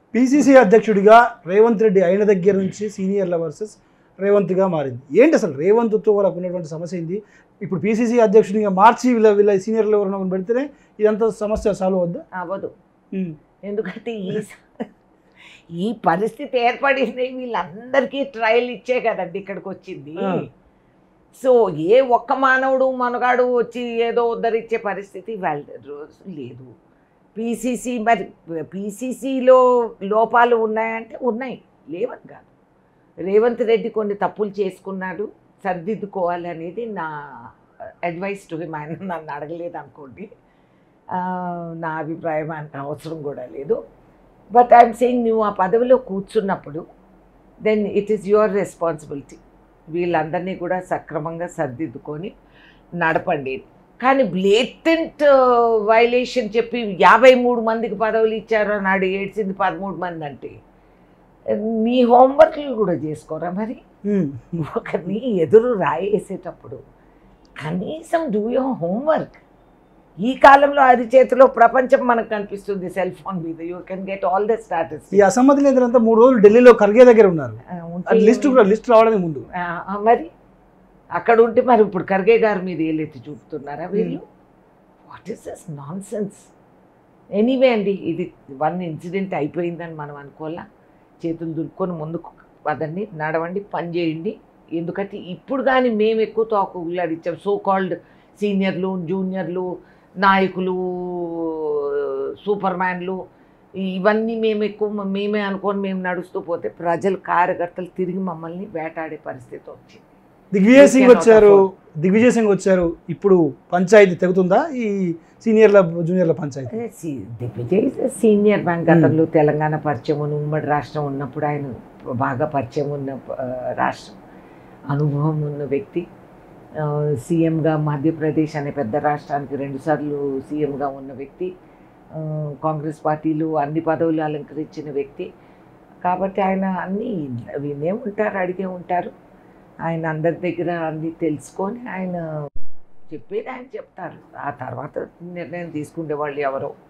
PCC అధ్యక్షుడిగా రేవంత్ రెడ్డి అయిన దగ్గర నుంచి సీనియర్ల వర్సెస్ రేవంత్గా మారింది ఏంటి అసలు రేవంత్తో వాళ్ళకు ఉన్నటువంటి సమస్య ఏంది ఇప్పుడు పిసిసి అధ్యక్షుడిగా మార్చి వీళ్ళ వీళ్ళ సీనియర్లు ఎవరైనా ఒకరిని పెడితేనే ఇదంతా సమస్య సాల్వ్ అవుద్దా అవ్వదు ఉమ్. ఎందుకంటే ఈ స- ఈ పరిస్థితి ఏర్పడింది వీళ్ళందరికీ ట్రయల్ ఇచ్చే కదండి ఇక్కడికి వచ్చింది ఆ. సో ఏ ఒక్క మానవుడు మనగాడు వచ్చి ఏదో ఉద్ధరించే పరిస్థితి వాళ్ళ రోజు లేదు పీసీసీ మరి పీసీసీలో లోపాలు ఉన్నాయంటే ఉన్నాయి లేవని కాదు రేవంత్ రెడ్డి కొన్ని తప్పులు చేసుకున్నాడు సరిదిద్దుకోవాలి అనేది నా అడ్వైస్ టు హిమ్ ఆయన నన్ను అడగలేదు అనుకోండి ఆ, నా అభిప్రాయం అంత అవసరం కూడా లేదు బట్ ఐఎమ్ సెయింగ్ నువ్వు ఆ పదవిలో కూర్చున్నప్పుడు then it is your responsibility వీళ్ళందరినీ కూడా సక్రమంగా సర్దిద్దుకొని నడపండి కానీ బ్లేటెంట్ వైలేషన్ చెప్పి యాభై మూడు మందికి పదవులు ఇచ్చారు నాడు ఏడ్చింది పదమూడు మంది అంటే నీ హోంవర్క్లు కూడా చేసుకోరా మరి ఉమ్. ఒకరిని ఎదురు రాయేసేటప్పుడు కనీసం డూ యువర్ హోంవర్క్ ఈ కాలంలో అది చేతిలో ప్రపంచం మనకు కనిపిస్తుంది సెల్ ఫోన్ మీద you can get all the ఈ స్టాటస్ అసమ్మతి నేతలంతా మూడు రోజులు ఢిల్లీలో ఖర్గే దగ్గర ఉన్నారు అది లిస్ట్ కూడా లిస్ట్ రావడానికి ముందు మరి అక్కడ ఉంటే మరి ఇప్పుడు ఖర్గే గారి మీద ఏలెత్తి చూపుతున్నారా వీళ్ళు what is this nonsense anyway అండి ఇది వన్ ఇన్సిడెంట్ అయిపోయిందని మనం అనుకోవాలా చేతులు దులుకొని ముందుకు పదండి నడవండి పని చేయండి ఎందుకంటే ఇప్పుడు కానీ మేము ఎక్కువ తోక ఉల్లాడిచ్చాం సో కాల్డ్ సీనియర్లు జూనియర్లు నాయకులు సూపర్ మ్యాన్లు ఇవన్నీ మేము ఎక్కువ మేమే అనుకొని మేము నడుస్తూ పోతే ప్రజలు కార్యకర్తలు తిరిగి మమ్మల్ని వేటాడే పరిస్థితి వచ్చింది దిగ్విజయ్ సింగ్ You cannot వచ్చారు దిగ్విజయ్ సింగ్ వచ్చారు ఇప్పుడు పంచాయతీ తెగుతుందా ఈ సీనియర్ల జూనియర్ల పంచాయతీ అదే సి- దిగ్విజయ్ సీనియర్ బ్యాంక్ గతంలో తెలంగాణ పరిచయం ఉన్న ఉమ్మడి రాష్ట్రం ఉన్నప్పుడు ఆయన బాగా పరిచయం ఉన్న ఆ, రాష్ట్రం అనుభవం ఉన్న వ్యక్తి ఆ, సీఎంగా మధ్యప్రదేశ్ అనే పెద్ద రాష్ట్రానికి రెండుసార్లు సీఎంగా ఉన్న వ్యక్తి ఆ, కాంగ్రెస్ పార్టీలు అన్ని పదవులు అలంకరించిన వ్యక్తి కాబట్టి ఆయన అన్నీ వినే ఉంటారు అడిగే ఉంటారు ఆయన అందరి దగ్గర అన్నీ తెలుసుకొని ఆయన చెప్పేది ఆయన చెప్తారు ఆ తర్వాత నిర్ణయం తీసుకునే వాళ్ళు ఎవరో